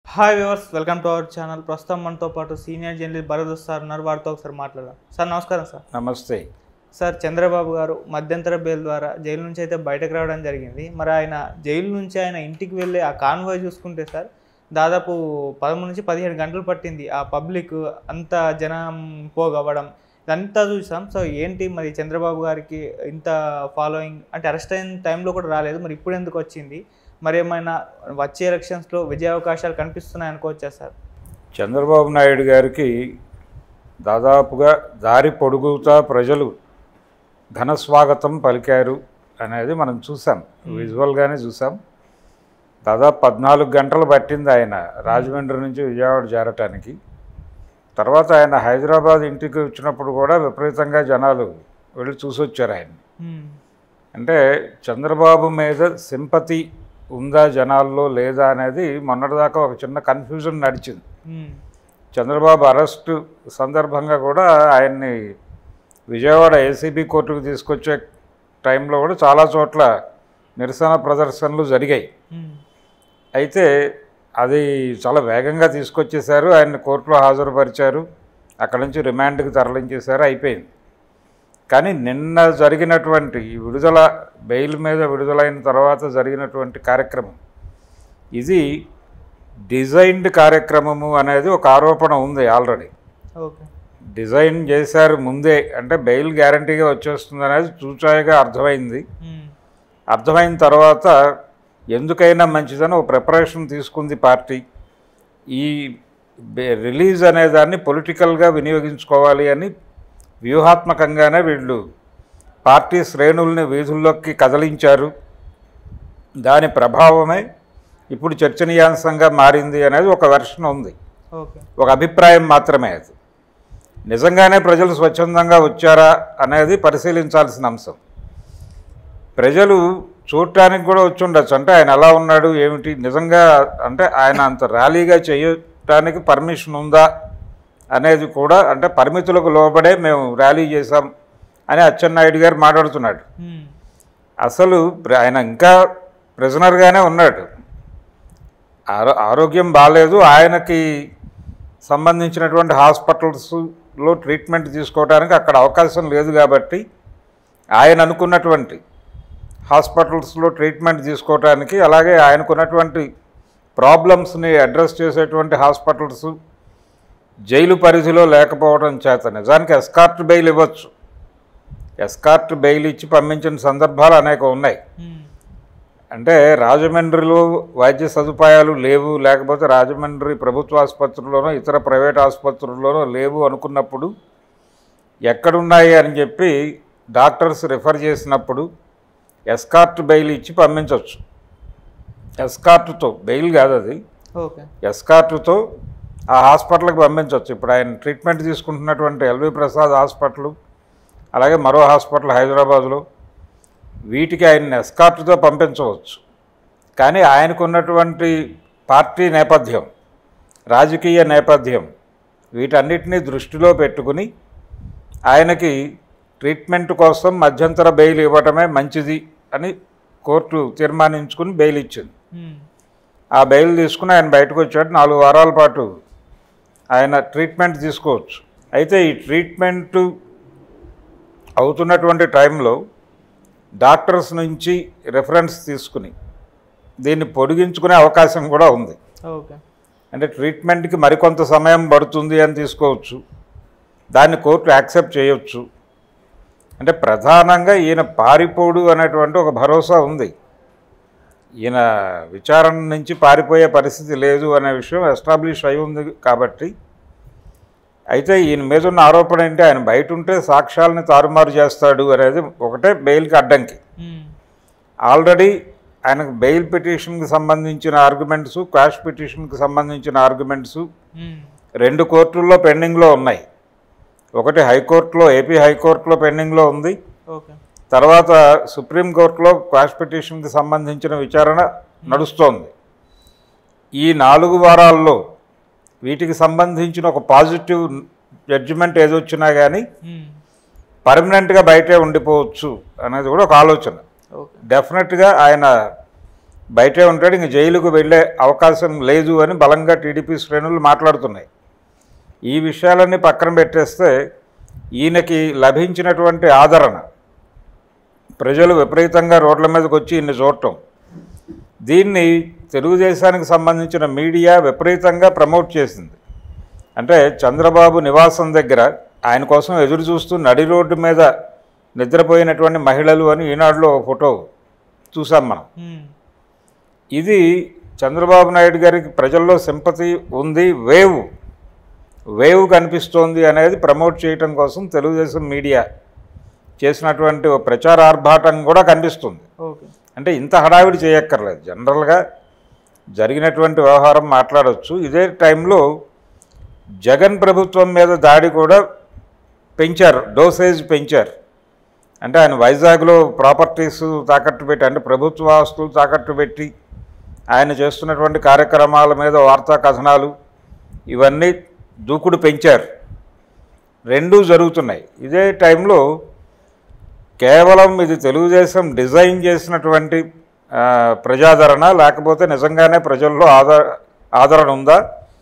Hi viewers welcome to our channel ప్రస్తుతం మనతో పాటు సీనియర్ జర్నలిస్ట్ భరత్ సార్ ఉన్నారు వారితో ఒకసారి మాట్లాడదాం సార్ నమస్కారం సార్ నమస్తే సార్ చంద్రబాబు గారు మధ్యంతర బెయిల్ ద్వారా జైలు నుంచి అయితే బయటకు రావడం జరిగింది మరి ఆయన జైలు నుంచి ఆయన ఇంటికి వెళ్ళే ఆ కాన్వాయ్ చూసుకుంటే సార్ దాదాపు పదమూడు నుంచి పదిహేడు గంటలు పట్టింది ఆ పబ్లిక్ అంత జనం పోగవ్వడం ఇదంతా చూసాం సో ఏంటి మరి చంద్రబాబు గారికి ఇంత ఫాలోయింగ్ అంటే అరెస్ట్ అయిన టైంలో కూడా రాలేదు మరి ఇప్పుడు ఎందుకు వచ్చింది మరి ఏమైనా వచ్చే ఎలక్షన్స్లో విజయ అవకాశాలు కనిపిస్తున్నాయి అనుకోవచ్చా సార్ చంద్రబాబు నాయుడు గారికి దాదాపుగా దారి పొడుగుతా ప్రజలు ఘన స్వాగతం పలికారు అనేది మనం చూసాం విజువల్గానే చూసాం దాదాపు పద్నాలుగు గంటలు పట్టింది ఆయన రాజమండ్రి నుంచి విజయవాడ చేరటానికి తర్వాత ఆయన హైదరాబాద్ ఇంటికి వచ్చినప్పుడు కూడా విపరీతంగా జనాలు వెళ్ళి చూసొచ్చారు ఆయన మ్మ్. అంటే చంద్రబాబు మీద సింపతి ఉందా జనాల్లో లేదా అనేది మొన్నటిదాకా ఒక చిన్న కన్ఫ్యూజన్ నడిచింది మ్మ్. చంద్రబాబు అరెస్టు సందర్భంగా కూడా ఆయన్ని విజయవాడ ఏసీబీ కోర్టుకు తీసుకొచ్చే టైంలో కూడా చాలా చోట్ల నిరసన ప్రదర్శనలు జరిగాయి మ్మ్. అయితే అది చాలా వేగంగా తీసుకొచ్చేశారు ఆయన్ని కోర్టులో హాజరుపరిచారు అక్కడి నుంచి రిమాండ్కి తరలించేశారు అయిపోయింది కానీ నిన్న జరిగినటువంటి ఈ విడుదల బెయిల్ మీద విడుదలైన తర్వాత జరిగినటువంటి కార్యక్రమం ఇది డిజైన్డ్ కార్యక్రమము అనేది ఒక ఆరోపణ ఉంది ఆల్రెడీ ఓకే డిజైన్ చేశారు ముందే అంటే బెయిల్ గ్యారంటీగా వచ్చేస్తుంది అనేది చూచాయిగా అర్థమైంది మ్మ్. అర్థమైన తర్వాత ఎందుకైనా మంచిదని ఒక ప్రిపరేషన్ తీసుకుంది పార్టీ ఈ బె- రిలీజ్ అనే దాన్ని పొలిటికల్గా వినియోగించుకోవాలి అని వ్యూహాత్మకంగానే వీళ్ళు పార్టీ శ్రేణుల్ని వీధుల్లోకి కదిలించారు దాని ప్రభావమే ఇప్పుడు చర్చనీయాంశంగా మారింది అనేది ఒక వెర్షన్ ఉంది ఓకే ఒక అభిప్రాయం మాత్రమే అది నిజంగానే ప్రజలు స్వచ్ఛందంగా వచ్చారా అనేది పరిశీలించాల్సిన అంశం ప్రజలు చూడటానికి కూడా వచ్చి ఉండొచ్చు అంటే ఆయన ఎలా ఉన్నాడు ఏమిటి నిజంగా అంటే ఆయన అంత ర్యాలీగా చేయటానికి పర్మిషన్ ఉందా అనేది కూడా అంటే పరిమితులకు లోబడే మేము ర్యాలీ చేశాం అని అచ్చెన్నాయుడు గారు మాట్లాడుతున్నాడు మ్మ్. అసలు ప్ర- ఆయన ఇంకా ప్రిజనర్గానే ఉన్నాడు ఆరో ఆరోగ్యం బాగాలేదు ఆయనకి సంబంధించినటువంటి హాస్పిటల్స్లో ట్రీట్మెంట్ తీసుకోవడానికి అక్కడ అవకాశం లేదు కాబట్టి ఆయన అనుకున్నటువంటి హాస్పిటల్స్లో ట్రీట్మెంట్ తీసుకోవడానికి అలాగే ఆయనకున్నటువంటి ప్రాబ్లమ్స్ని అడ్రస్ చేసేటువంటి హాస్పిటల్స్ జైలు పరిధిలో లేకపోవడం చేత నిజానికి ఎస్కార్ట్ బెయిల్ ఇవ్వచ్చు ఎస్కార్ట్ బెయిల్ ఇచ్చి పంపించిన సందర్భాలు అనేక ఉన్నాయి మ్మ్. అంటే రాజమండ్రిలో వైద్య సదుపాయాలు లేవు లేకపోతే రాజమండ్రి ప్రభుత్వ ఆసుపత్రుల్లోనో ఇతర ప్రైవేట్ ఆసుపత్రుల్లోనో లేవు అనుకున్నప్పుడు ఎక్కడున్నాయి అని చెప్పి డాక్టర్స్ రిఫర్ చేసినప్పుడు ఎస్కార్ట్ బెయిల్ ఇచ్చి పంపించవచ్చు ఎస్కార్ట్తో బెయిల్ కాదు అది ఓకే ఎస్కార్ట్తో ఆ హాస్పిటల్కి పంపించవచ్చు ఇప్పుడు ఆయన ట్రీట్మెంట్ తీసుకుంటున్నటువంటి ఎల్వి ప్రసాద్ హాస్పిటల్ అలాగే మరో హాస్పిటల్ హైదరాబాద్లో వీటికి ఆయన ఎస్కార్ట్తో పంపించవచ్చు కానీ ఆయనకున్నటువంటి పార్టీ నేపథ్యం రాజకీయ నేపథ్యం వీటన్నిటినీ దృష్టిలో పెట్టుకుని ఆయనకి ట్రీట్మెంట్ కోసం మధ్యంతర బెయిల్ ఇవ్వటమే మంచిది అని కోర్టు తీర్మానించుకుని బెయిల్ ఇచ్చింది మ్మ్. ఆ బెయిల్ తీసుకుని ఆయన బయటకు వచ్చాడు నాలుగు వారాల పాటు ఆయన ట్రీట్మెంట్ తీసుకోవచ్చు అయితే ఈ ట్రీట్మెంట్ అవుతున్నటువంటి టైంలో డాక్టర్స్ నుంచి రెఫరెన్స్ తీసుకుని దీన్ని పొడిగించుకునే అవకాశం కూడా ఉంది ఓకే అంటే ట్రీట్మెంట్కి మరికొంత సమయం పడుతుంది అని తీసుకోవచ్చు దాన్ని కోర్టు యాక్సెప్ట్ చేయొచ్చు అంటే ప్రధానంగా ఈయన పారిపోడు అనేటువంటి ఒక భరోసా ఉంది ఈయన విచారణ నుంచి పారిపోయే పరిస్థితి లేదు అనే విషయం ఎస్టాబ్లిష్ అయి ఉంది కాబట్టి అయితే ఈయన మీద ఉన్న ఆరోపణ ఏంటి ఆయన బయట ఉంటే సాక్ష్యాలని తారుమారు చేస్తాడు అనేది ఒకటే బెయిల్కి అడ్డంకి మ్మ్. ఆల్రెడీ ఆయనకు బెయిల్ పిటిషన్కి సంబంధించిన ఆర్గ్యుమెంట్స్ క్వాష్ పిటిషన్కి సంబంధించిన ఆర్గ్యుమెంట్స్ మ్మ్. రెండు కోర్టుల్లో పెండింగ్లో ఉన్నాయి ఒకటి హైకోర్టులో ఏపీ హైకోర్టులో పెండింగ్లో ఉంది ఓకే తర్వాత సుప్రీంకోర్టులో క్వాష్ పిటిషన్కి సంబంధించిన విచారణ నడుస్తోంది ఈ నాలుగు వారాల్లో వీటికి సంబంధించిన ఒక పాజిటివ్ జడ్జిమెంట్ ఏదొచ్చినా కానీ మ్మ్. పర్మనెంట్గా బయటే ఉండిపోవచ్చు అనేది కూడా ఒక ఆలోచన ఓకే డెఫినెట్గా ఆయన బయటే ఉంటాడు ఇంక జైలుకు వెళ్ళే అవకాశం లేదు అని బలంగా టీడీపీ శ్రేణులు మాట్లాడుతున్నాయి ఈ విషయాలన్నీ పక్కన పెట్టేస్తే ఈయనకి లభించినటువంటి ఆదరణ ప్రజలు విపరీతంగా రోడ్ల మీదకి వచ్చి ఇన్ని చూడటం దీన్ని తెలుగుదేశానికి సంబంధించిన మీడియా విపరీతంగా ప్రమోట్ చేసింది అంటే చంద్రబాబు నివాసం దగ్గర ఆయన కోసం ఎదురు చూస్తూ నడి రోడ్డు మీద నిద్రపోయినటువంటి మహిళలు అని ఈనాడులో ఒక ఫోటో చూసాం మనం ఉమ్, ఇది చంద్రబాబు నాయుడు గారికి ప్రజల్లో సింపతి ఉంది వేవ్ వేవ్ కనిపిస్తోంది అనేది ప్రమోట్ చేయటం కోసం తెలుగుదేశం మీడియా చేసినటువంటి ఓ ప్రచార ఆర్భాటం కూడా కనిపిస్తుంది ఓకే అంటే ఇంత హడావిడి చేయక్కర్లేదు జనరల్గా జరిగినటువంటి వ్యవహారం మాట్లాడవచ్చు ఇదే టైంలో జగన్ ప్రభుత్వం మీద దాడి కూడా పెంచారు డోసేజ్ పెంచారు అంటే ఆయన వైజాగ్లో ప్రాపర్టీస్ తాకట్టు పెట్టి అంటే ప్రభుత్వ ఆస్తులు తాకట్టు పెట్టి ఆయన చేస్తున్నటువంటి కార్యక్రమాల మీద వార్తా కథనాలు ఇవన్నీ దూకుడు పెంచారు రెండూ జరుగుతున్నాయి ఇదే టైంలో కేవలం ఇది తెలుగుదేశం డిజైన్ చేసినటువంటి ఆ, ప్రజాదరణ లేకపోతే నిజంగానే ప్రజల్లో ఆదర ఆదరణ ఉందా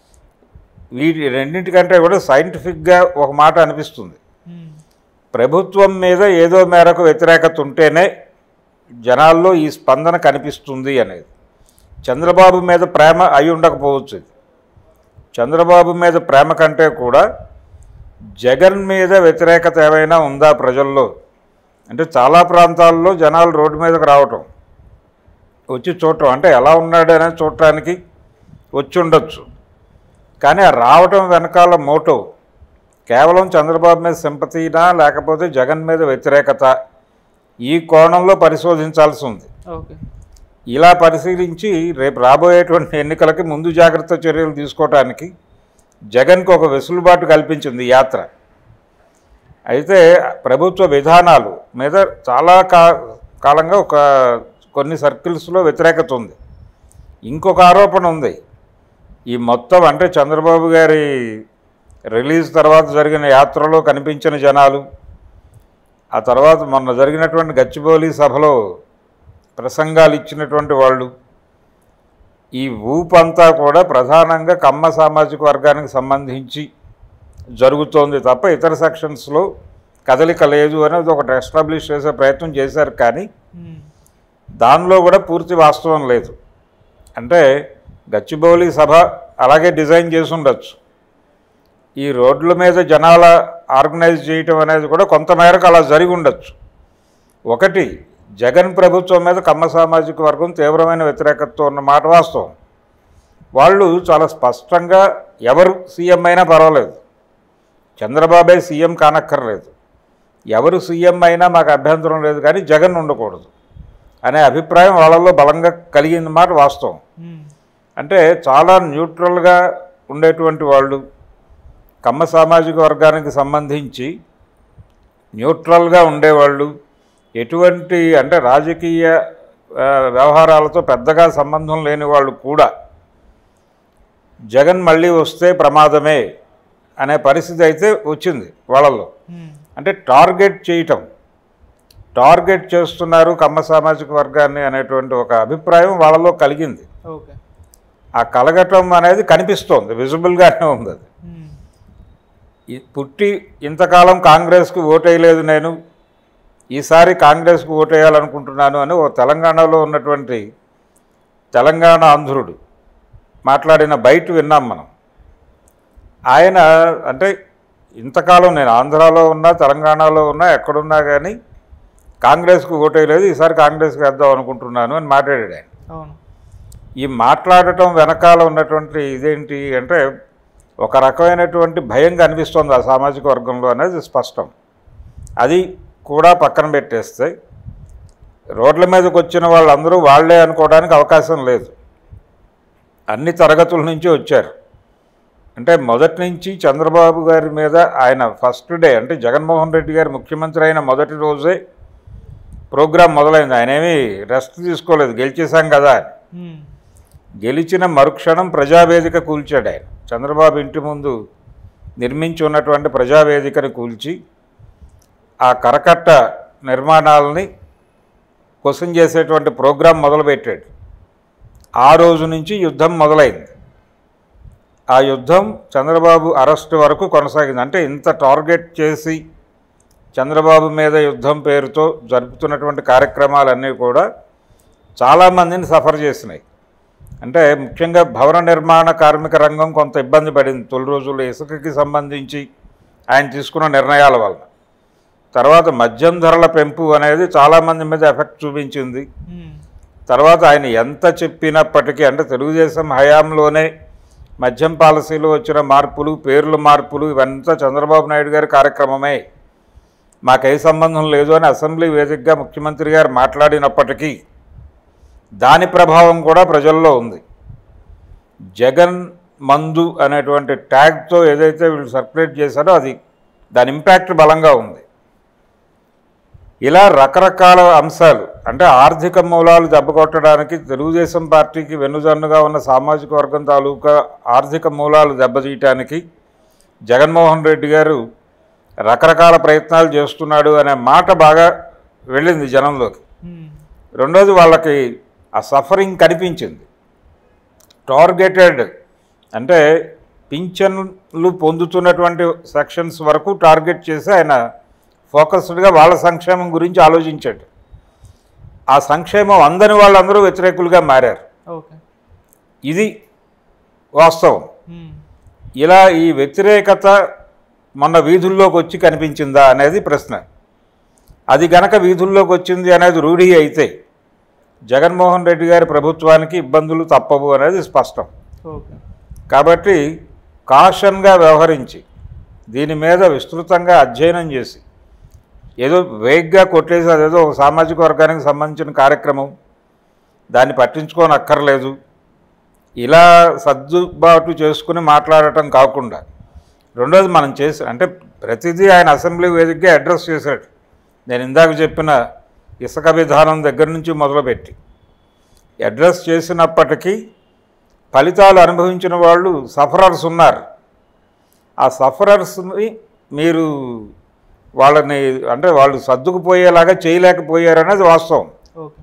వీటి రెండింటికంటే కూడా సైంటిఫిక్గా ఒక మాట అనిపిస్తుంది ఉమ్, ప్రభుత్వం మీద ఏదో మేరకు వ్యతిరేకత ఉంటేనే జనాల్లో ఈ స్పందన కనిపిస్తుంది అనేది చంద్రబాబు మీద ప్రేమ అయి ఉండకపోవచ్చు ఇది చంద్రబాబు మీద ప్రేమ కంటే కూడా జగన్ మీద వ్యతిరేకత ఏమైనా ఉందా ప్రజల్లో అంటే చాలా ప్రాంతాల్లో జనాలు రోడ్డు మీదకి రావటం వచ్చి చూడటం అంటే ఎలా ఉన్నాడు అనేది చూడటానికి వచ్చి ఉండొచ్చు కానీ ఆ రావటం వెనకాల మోటో కేవలం చంద్రబాబు మీద సింపతీనా లేకపోతే జగన్ మీద వ్యతిరేకత ఈ కోణంలో పరిశోధించాల్సి ఉంది ఓకే ఇలా పరిశీలించి రేపు రాబోయేటువంటి ఎన్నికలకి ముందు జాగ్రత్త చర్యలు తీసుకోవటానికి జగన్కు ఒక వెసులుబాటు కల్పించింది ఈ యాత్ర అయితే ప్రభుత్వ విధానాలు మీద చాలా కా కాలంగా ఒక కొన్ని సర్కిల్స్లో వ్యతిరేకత ఉంది ఇంకొక ఆరోపణ ఉంది ఈ మొత్తం అంటే చంద్రబాబు గారి రిలీజ్ తర్వాత జరిగిన యాత్రలో కనిపించిన జనాలు ఆ తర్వాత మొన్న జరిగినటువంటి గచ్చిబౌలి సభలో ప్రసంగాలు ఇచ్చినటువంటి వాళ్ళు ఈ ఊపంతా కూడా ప్రధానంగా కమ్మ సామాజిక వర్గానికి సంబంధించి జరుగుతోంది తప్ప ఇతర సెక్షన్స్లో కదలిక లేదు అనేది ఒకటి ఎస్టాబ్లిష్ చేసే ప్రయత్నం చేశారు కానీ ఉమ్, దానిలో కూడా పూర్తి వాస్తవం లేదు అంటే గచ్చిబౌలి సభ అలాగే డిజైన్ చేసి ఉండొచ్చు ఈ రోడ్ల మీద జనాల ఆర్గనైజ్ చేయటం అనేది కూడా కొంత మేరకు అలా జరిగి ఉండొచ్చు ఒకటి జగన్ ప్రభుత్వం మీద కమ్మ సామాజిక వర్గం తీవ్రమైన వ్యతిరేకతతో ఉన్న మాట వాస్తవం వాళ్ళు చాలా స్పష్టంగా ఎవరు సీఎం అయినా పర్వాలేదు చంద్రబాబే సీఎం కానక్కర్లేదు ఎవరు సీఎం అయినా మాకు అభ్యంతరం లేదు కానీ జగన్ ఉండకూడదు అనే అభిప్రాయం వాళ్ళలో బలంగా కలిగిన మాట వాస్తవం ఉమ్, అంటే చాలా న్యూట్రల్గా ఉండేటువంటి వాళ్ళు కమ్మ సామాజిక వర్గానికి సంబంధించి న్యూట్రల్గా ఉండేవాళ్ళు ఎటువంటి అంటే రాజకీయ ఆ, వ్యవహారాలతో పెద్దగా సంబంధం లేని వాళ్ళు కూడా జగన్ మళ్ళీ వస్తే ప్రమాదమే అనే పరిస్థితి అయితే వచ్చింది వాళ్ళల్లో ఉమ్, అంటే టార్గెట్ చేయటం టార్గెట్ చేస్తున్నారు కమ్మ సామాజిక వర్గాన్ని అనేటువంటి ఒక అభిప్రాయం వాళ్ళలో కలిగింది ఓకే ఆ కలగటం అనేది కనిపిస్తోంది విజిబుల్గానే ఉంది అది ఉమ్, ఈ పుట్టి ఇంతకాలం కాంగ్రెస్కి ఓటేయలేదు నేను ఈసారి కాంగ్రెస్కి ఓటేయాలనుకుంటున్నాను అని ఓ తెలంగాణలో ఉన్నటువంటి తెలంగాణ ఆంధ్రుడు మాట్లాడిన బయట విన్నాం మనం ఆయన అంటే ఇంతకాలం నేను ఆంధ్రాలో ఉన్నా తెలంగాణలో ఉన్నా ఎక్కడున్నా కానీ కాంగ్రెస్కు ఓటేయలేదు ఈసారి కాంగ్రెస్కి వేద్దాం అనుకుంటున్నాను అని మాట్లాడాడు ఆయన అవును ఈ మాట్లాడటం వెనకాల ఉన్నటువంటి ఇదేంటి అంటే ఒక రకమైనటువంటి భయం కనిపిస్తుంది ఆ సామాజిక వర్గంలో అనేది స్పష్టం అది కూడా పక్కన పెట్టేస్తే రోడ్ల మీదకి వచ్చిన వాళ్ళందరూ వాళ్ళే అనుకోవడానికి అవకాశం లేదు అన్ని తరగతుల నుంచి వచ్చారు అంటే మొదటి నుంచి చంద్రబాబు గారి మీద ఆయన ఫస్ట్ డే అంటే జగన్మోహన్ రెడ్డి గారు ముఖ్యమంత్రి అయిన మొదటి రోజే ప్రోగ్రాం మొదలైంది ఆయన ఏమీ రెస్ట్ తీసుకోలేదు గెలిచేశాం కదా అని ఉమ్, గెలిచిన మరుక్షణం ప్రజావేదిక కూల్చాడు ఆయన చంద్రబాబు ఇంటి ముందు నిర్మించి ఉన్నటువంటి ప్రజావేదికను కూల్చి ఆ కరకట్ట నిర్మాణాలని క్వశ్చన్ చేసేటువంటి ప్రోగ్రాం మొదలుపెట్టాడు ఆ రోజు నుంచి యుద్ధం మొదలైంది ఆ యుద్ధం చంద్రబాబు అరెస్ట్ వరకు కొనసాగింది అంటే ఇంత టార్గెట్ చేసి చంద్రబాబు మీద యుద్ధం పేరుతో జరుపుతున్నటువంటి కార్యక్రమాలన్నీ కూడా చాలామందిని సఫర్ చేసినాయి అంటే ముఖ్యంగా భవన నిర్మాణ కార్మిక రంగం కొంత ఇబ్బంది పడింది తొలి రోజుల్లో ఇసుకకి సంబంధించి ఆయన తీసుకున్న నిర్ణయాల వలన తర్వాత మద్యం ధరల పెంపు అనేది చాలామంది మీద ఎఫెక్ట్ చూపించింది ఉమ్, తర్వాత ఆయన ఎంత చెప్పినప్పటికీ అంటే తెలుగుదేశం హయాంలోనే మద్యం పాలసీలో వచ్చిన మార్పులు పేర్ల మార్పులు ఇవంతా చంద్రబాబు నాయుడు గారి కార్యక్రమమే మాకే సంబంధం లేదు అని అసెంబ్లీ వేదికగా ముఖ్యమంత్రి గారు మాట్లాడినప్పటికీ దాని ప్రభావం కూడా ప్రజల్లో ఉంది జగన్ మందు అనేటువంటి ట్యాగ్తో ఏదైతే వీళ్ళు సర్క్యులేట్ చేశారో అది దాని ఇంపాక్ట్ బలంగా ఉంది ఇలా రకరకాల అంశాలు అంటే ఆర్థిక మూలాలు దెబ్బకొట్టడానికి తెలుగుదేశం పార్టీకి వెన్నుదన్నుగా ఉన్న సామాజిక వర్గం తాలూకా ఆర్థిక మూలాలు దెబ్బతీయటానికి జగన్మోహన్ రెడ్డి గారు రకరకాల ప్రయత్నాలు చేస్తున్నాడు అనే మాట బాగా వెళ్ళింది జనంలోకి ఉమ్, రెండోది వాళ్ళకి ఆ సఫరింగ్ కనిపించింది టార్గెటెడ్ అంటే పింఛన్లు పొందుతున్నటువంటి సెక్షన్స్ వరకు టార్గెట్ చేసి ఆయన ఫోకస్డ్గా వాళ్ళ సంక్షేమం గురించి ఆలోచించాడు ఆ సంక్షేమం అందని వాళ్ళందరూ వ్యతిరేకులుగా మారారు ఓకే ఇది వాస్తవం ఉమ్, ఇలా ఈ వ్యతిరేకత మొన్న వీధుల్లోకి వచ్చి కనిపించిందా అనేది ప్రశ్న అది గనక వీధుల్లోకి వచ్చింది అనేది రూఢి అయితే జగన్మోహన్ రెడ్డి గారి ప్రభుత్వానికి ఇబ్బందులు తప్పవు అనేది స్పష్టం ఓకే కాబట్టి కాషన్గా వ్యవహరించి దీని మీద విస్తృతంగా అధ్యయనం చేసి ఏదో వేగ్గా కొట్టేసి అదేదో ఒక సామాజిక వర్గానికి సంబంధించిన కార్యక్రమం దాన్ని పట్టించుకొని అక్కర్లేదు ఇలా సర్దుబాటు చేసుకుని మాట్లాడటం కాకుండా రెండోది మనం చేసి అంటే ప్రతిదీ ఆయన అసెంబ్లీ వేదికగా అడ్రస్ చేశాడు నేను ఇందాక చెప్పిన ఇసుక విధానం దగ్గర నుంచి మొదలుపెట్టి అడ్రస్ చేసినప్పటికీ ఫలితాలు అనుభవించిన వాళ్ళు సఫరర్స్ ఉన్నారు ఆ సఫరర్స్ని మీరు వాళ్ళని అంటే వాళ్ళు సర్దుకుపోయేలాగా చేయలేకపోయారనేది వాస్తవం ఓకే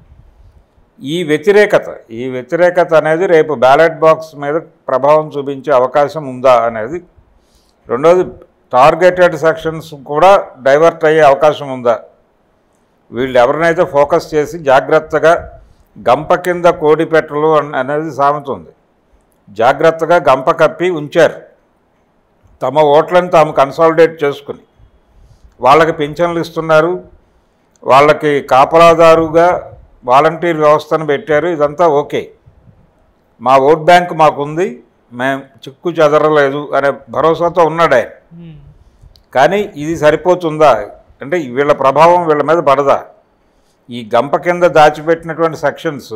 ఈ వ్యతిరేకత ఈ వ్యతిరేకత అనేది రేపు బ్యాలెట్ బాక్స్ మీద ప్రభావం చూపించే అవకాశం ఉందా అనేది రెండోది టార్గెటెడ్ సెక్షన్స్ కూడా డైవర్ట్ అయ్యే అవకాశం ఉందా వీళ్ళు ఎవరినైతే ఫోకస్ చేసి జాగ్రత్తగా గంప కింద కోడి పెట్టలు అన్- అనేది సామెత ఉంది జాగ్రత్తగా గంప కప్పి ఉంచారు తమ ఓట్లను తాము కన్సాలిడేట్ చేసుకుని వాళ్ళకి పింఛన్లు ఇస్తున్నారు వాళ్ళకి కాపలాదారుగా వాలంటీర్ వ్యవస్థను పెట్టారు ఇదంతా ఓకే మా ఓట్ బ్యాంక్ మాకుంది మేము చిక్కు చెదరలేదు అనే భరోసాతో ఉన్నాడు ఆయన ఉమ్, కానీ ఇది సరిపోతుందా అంటే వీళ్ళ ప్రభావం వీళ్ళ మీద పడదా ఈ గంప కింద దాచిపెట్టినటువంటి సెక్షన్స్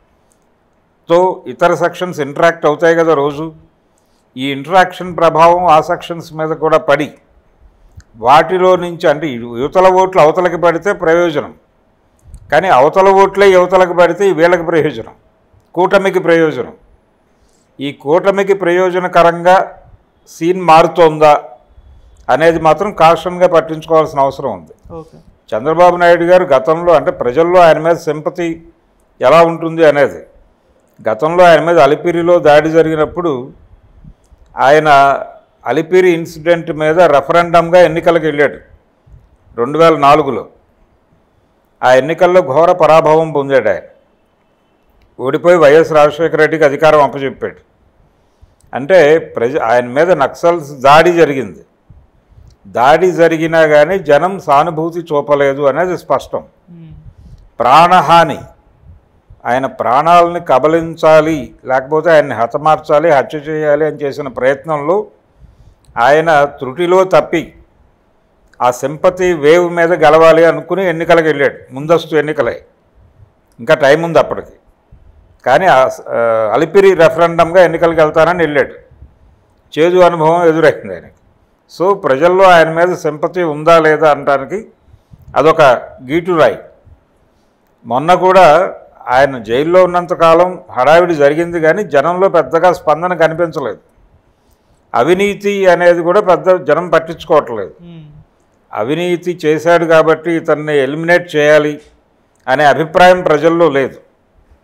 తో ఇతర సెక్షన్స్ ఇంటరాక్ట్ అవుతాయి కదా రోజు ఈ ఇంటరాక్షన్ ప్రభావం ఆ సెక్షన్స్ మీద కూడా పడి వాటిలో నుంచి అంటే ఇటు యువతల ఓట్లు అవతలకి పడితే ప్రయోజనం కానీ అవతల ఓట్లే యువతలకు పడితే ఈ వీళ్ళకి ప్రయోజనం కూటమికి ప్రయోజనం ఈ కూటమికి ప్రయోజనకరంగా సీన్ మారుతోందా అనేది మాత్రం కాషన్గా పట్టించుకోవాల్సిన అవసరం ఉంది ఓకే చంద్రబాబు నాయుడు గారు గతంలో అంటే ప్రజల్లో ఆయన మీద సింపతి ఎలా ఉంటుంది అనేది గతంలో ఆయన మీద అలిపిరిలో దాడి జరిగినప్పుడు ఆయన అలిపిరి ఇన్సిడెంట్ మీద రెఫరెండంగా ఎన్నికలకు వెళ్ళాడు రెండు వేల నాలుగులో ఆ ఎన్నికల్లో ఘోర పరాభవం పొందాడు ఆయన ఓడిపోయి వైఎస్ రాజశేఖర రెడ్డికి అధికారం అప్పచెప్పాడు అంటే ప్రజ ఆయన మీద నక్సల్స్ దాడి జరిగింది దాడి జరిగినా కానీ జనం సానుభూతి చూపలేదు అనేది స్పష్టం ఉమ్, ప్రాణహాని ఆయన ప్రాణాలని కబలించాలి లేకపోతే ఆయన్ని హతమార్చాలి హత్య చేయాలి అని చేసిన ప్రయత్నంలో ఆయన త్రుటిలో తప్పి ఆ సింపతి వేవ్ మీద గెలవాలి అనుకుని ఎన్నికలకు వెళ్ళాడు ముందస్తు ఎన్నికలే ఇంకా టైం ఉంది అప్పటికి కానీ ఆ స- ఆ, అలిపిరి రెఫరెండంగా ఎన్నికలకు వెళ్తానని వెళ్ళాడు చేదు అనుభవం ఎదురైంది ఆయనకి సో ప్రజల్లో ఆయన మీద సింపతి ఉందా లేదా అనడానికి అదొక గీటురాయి మొన్న కూడా ఆయన జైల్లో ఉన్నంతకాలం హడావిడి జరిగింది కానీ జనంలో పెద్దగా స్పందన కనిపించలేదు అవినీతి అనేది కూడా పెద్ద జనం పట్టించుకోవట్లేదు ఉమ్, అవినీతి చేశాడు కాబట్టి ఇతన్ని ఎలిమినేట్ చేయాలి అనే అభిప్రాయం ప్రజల్లో లేదు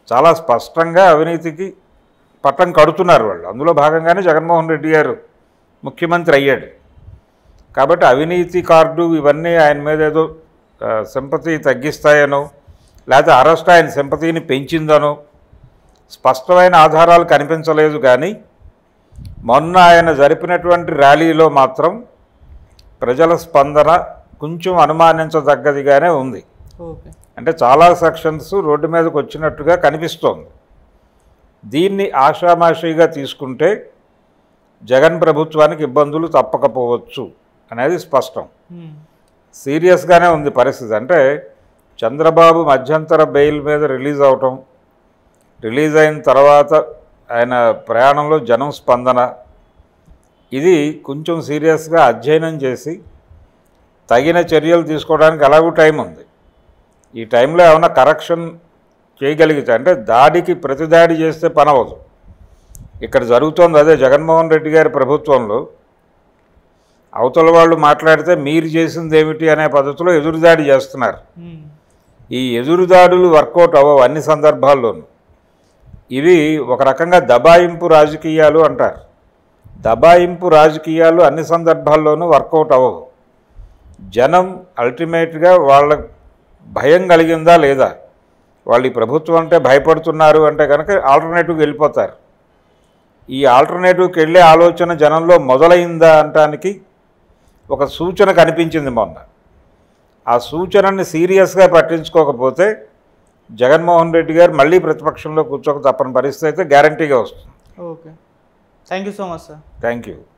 చాలా స్పష్టంగా అవినీతికి పట్టం కడుతున్నారు వాళ్ళు అందులో భాగంగానే జగన్మోహన్ రెడ్డి గారు ముఖ్యమంత్రి అయ్యాడు కాబట్టి అవినీతి కార్డు ఇవన్నీ ఆయన మీద ఏదో సింపతి తగ్గిస్తాయనో లేకపోతే అరెస్ట్ ఆయన సింపతిని పెంచిందనో స్పష్టమైన ఆధారాలు కనిపించలేదు కానీ మొన్న ఆయన జరిపినటువంటి ర్యాలీలో మాత్రం ప్రజల స్పందన కొంచెం అనుమానించదగ్గదిగానే ఉంది ఓకే అంటే చాలా సెక్షన్స్ రోడ్డు మీదకి వచ్చినట్టుగా కనిపిస్తోంది దీన్ని ఆషామాషిగా తీసుకుంటే జగన్ ప్రభుత్వానికి ఇబ్బందులు తప్పకపోవచ్చు అనేది స్పష్టం ఉమ్. సీరియస్గానే ఉంది పరిస్థితి అంటే చంద్రబాబు మధ్యంతర బెయిల్ మీద రిలీజ్ అవటం రిలీజ్ అయిన తర్వాత ఆయన ప్రయాణంలో జనం స్పందన ఇది కొంచెం సీరియస్గా అధ్యయనం చేసి తగిన చర్యలు తీసుకోవడానికి ఎలాగూ టైం ఉంది ఈ టైంలో ఏమైనా కరెక్షన్ చేయగలిగితే అంటే దాడికి ప్రతిదాడి చేస్తే పని అవ్వదు ఇక్కడ జరుగుతోంది అదే జగన్మోహన్ రెడ్డి గారి ప్రభుత్వంలో అవతల వాళ్ళు మాట్లాడితే మీరు చేసింది ఏమిటి అనే పద్ధతిలో ఎదురుదాడి చేస్తున్నారు ఉమ్. ఈ ఎదురుదాడులు వర్కౌట్ అవ్వవు అన్ని సందర్భాల్లోనూ ఇవి ఒక రకంగా దబాయింపు రాజకీయాలు అంటారు దబాయింపు రాజకీయాలు అన్ని సందర్భాల్లోనూ వర్కౌట్ అవ్వవు జనం అల్టిమేట్గా వాళ్ళ భయం కలిగిందా లేదా వాళ్ళు ఈ ప్రభుత్వం అంటే భయపడుతున్నారు అంటే కనుక ఆల్టర్నేటివ్కి వెళ్ళిపోతారు ఈ ఆల్టర్నేటివ్కి వెళ్ళే ఆలోచన జనంలో మొదలైందా అంటానికి ఒక సూచన కనిపించింది మొన్న ఆ సూచనని సీరియస్గా పట్టించుకోకపోతే జగన్మోహన్ రెడ్డి గారు మళ్ళీ ప్రతిపక్షంలో కూర్చోక తప్పని పరిస్థితి అయితే గ్యారంటీగా వస్తుంది okay thank you so much sir thank you